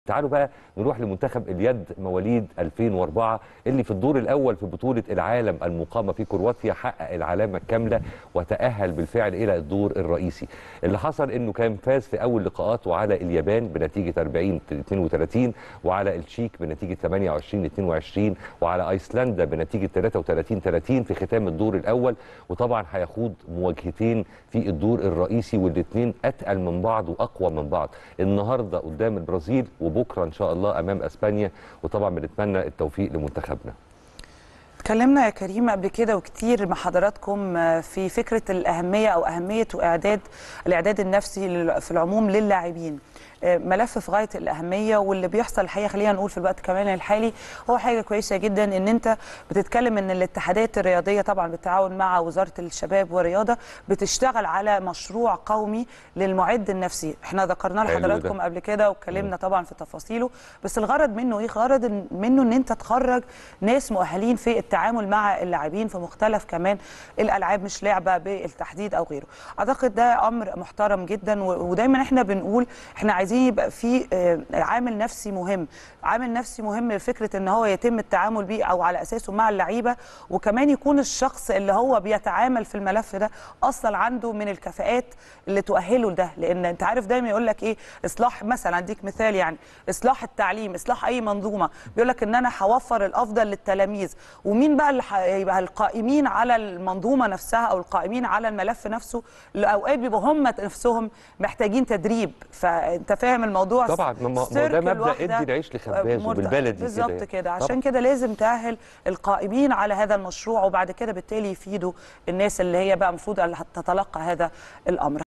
تعالوا بقى نروح لمنتخب اليد مواليد 2004 اللي في الدور الاول في بطوله العالم المقامه في كرواتيا حقق العلامه الكامله وتاهل بالفعل الى الدور الرئيسي اللي حصل انه كان فاز في اول لقاءاته على اليابان بنتيجه 40 32 وعلى التشيك بنتيجه 28 22 وعلى ايسلندا بنتيجه 33 30 في ختام الدور الاول وطبعا هيخوض مواجهتين في الدور الرئيسي والاثنين اتقل من بعض واقوى من بعض النهارده قدام البرازيل وبكره ان شاء الله امام اسبانيا وطبعا بنتمنى التوفيق لمنتخبنا اتكلمنا يا كريم قبل كده وكتير مع حضراتكم في فكره الاهميه او اهميه واعداد الاعداد النفسي في العموم للاعبين ملف في غايه الاهميه واللي بيحصل الحقيقه خلينا نقول في الوقت كمان الحالي هو حاجه كويسه جدا ان انت بتتكلم ان الاتحادات الرياضيه طبعا بالتعاون مع وزاره الشباب والرياضه بتشتغل على مشروع قومي للمعد النفسي احنا ذكرناه لحضراتكم قبل كده واتكلمنا طبعا في تفاصيله بس الغرض منه ايه غرض منه ان انت تخرج ناس مؤهلين في التعامل مع اللاعبين في مختلف كمان الالعاب مش لعبه بالتحديد او غيره اعتقد ده امر محترم جدا ودايما احنا بنقول احنا عايزين عايزين يبقى في عامل نفسي مهم عامل نفسي مهم لفكره ان هو يتم التعامل بيه او على اساسه مع اللعيبه وكمان يكون الشخص اللي هو بيتعامل في الملف ده اصلا عنده من الكفاءات اللي تؤهله لده لان انت عارف دايما يقول لك ايه اصلاح مثلا اديك مثال يعني اصلاح التعليم اصلاح اي منظومه بيقول لك ان انا هوفر الافضل للتلاميذ ومين بقى اللي هيبقى القائمين على المنظومه نفسها او القائمين على الملف نفسه اوقات بيبقوا هم نفسهم محتاجين تدريب فانت فاهم الموضوع طبعا ما ده مبدا ادي العيش لخبازه بالبلدي بالظبط كده عشان كده لازم تاهل القائمين على هذا المشروع وبعد كده بالتالي يفيدوا الناس اللي هي بقى المفروض تتلقى هذا الامر